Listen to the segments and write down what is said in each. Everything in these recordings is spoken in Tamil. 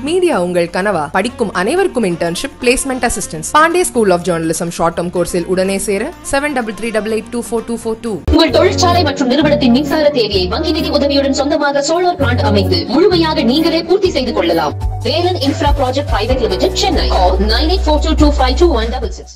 மீடியா உங்கள் கனவா படிக்கும் அனைவருக்கும் internship placement assistance Pandey school of journalism short term கோர்ஸில் உடனே சேர seven double three double eight two four two four two உங்கள் தொழிற்சாலை மற்றும் நிறுவனத்தின் மின்சார தேவையை வங்கி நிதி உதவியுடன் சொந்தமாக சோலார் பிளான்ட் அமைத்து முழுமையாக நீங்களே பூர்த்தி செய்து கொள்ளலாம் Velan infra project private limited Chennai nine eight four two two five two one double six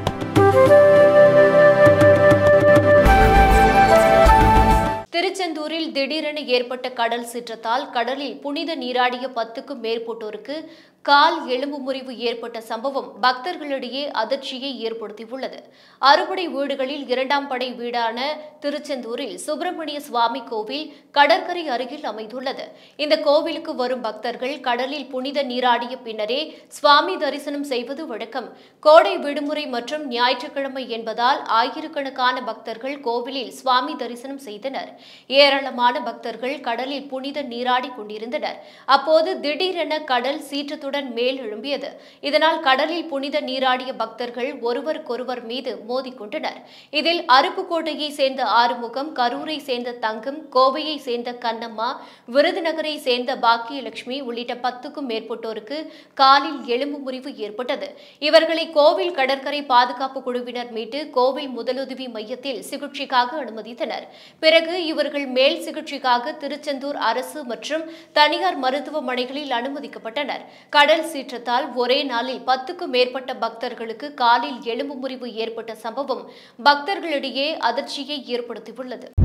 திருச்செந்தூரில் திடீரென ஏற்பட்ட கடல் சீற்றத்தால் கடலில் புனித நீராடிய பத்துக்கும் மேற்பட்டோருக்கு கால் எலும்பு முறிவு ஏற்பட்ட சம்பவம் பக்தர்களிடையே அதிர்ச்சியை ஏற்படுத்தியுள்ளது அறுபடை வீடுகளில் இரண்டாம் படை வீடான திருச்செந்தூரில் சுப்பிரமணிய சுவாமி கோவில் கடற்கரை அருகில் அமைந்துள்ளது இந்த கோவிலுக்கு வரும் பக்தர்கள் கடலில் புனித நீராடிய பின்னரே சுவாமி தரிசனம் செய்வது வழக்கம் கோடை விடுமுறை மற்றும் ஞாயிற்றுக்கிழமை என்பதால் ஆயிரக்கணக்கான பக்தர்கள் கோவிலில் சுவாமி தரிசனம் செய்தனர் ஏராளமான பக்தர்கள் கடலில் புனித நீராடி கொண்டிருந்தனர் அப்போது திடீரென கடல் சீற்றத்துடன் மேல் எழும்பியது இதனால் கடலில் புனித நீராடிய பக்தர்கள் ஒருவருக்கொருவர் மீது மோதிக்கொண்டனர் இதில் அருப்புக்கோட்டையை சேர்ந்த ஆறுமுகம் கரூரை சேர்ந்த தங்கம் கோவையை சேர்ந்த கண்ணம்மா விருதுநகரை சேர்ந்த பாக்கியலட்சுமி உள்ளிட்ட பத்துக்கும் மேற்பட்டோருக்கு காலில் எலும்பு முறிவு ஏற்பட்டது இவர்களை கோவில் கடற்கரை பாதுகாப்பு குழுவினர் மீட்டு கோவில் முதலுதவி மையத்தில் சிகிச்சைக்காக அனுமதித்தனர் பிறகு இவர்கள் மேல் சிகிச்சைக்காக திருச்செந்தூர் அரசு மற்றும் தனியார் மருத்துவமனைகளில் அனுமதிக்கப்பட்டனர் கடல் சீற்றத்தால் ஒரே நாளில் பத்துக்கும் மேற்பட்ட பக்தர்களுக்கு காலில் எலும்பு முறிவு ஏற்பட்ட சம்பவம் பக்தர்களிடையே அதிர்ச்சியை ஏற்படுத்தியுள்ளது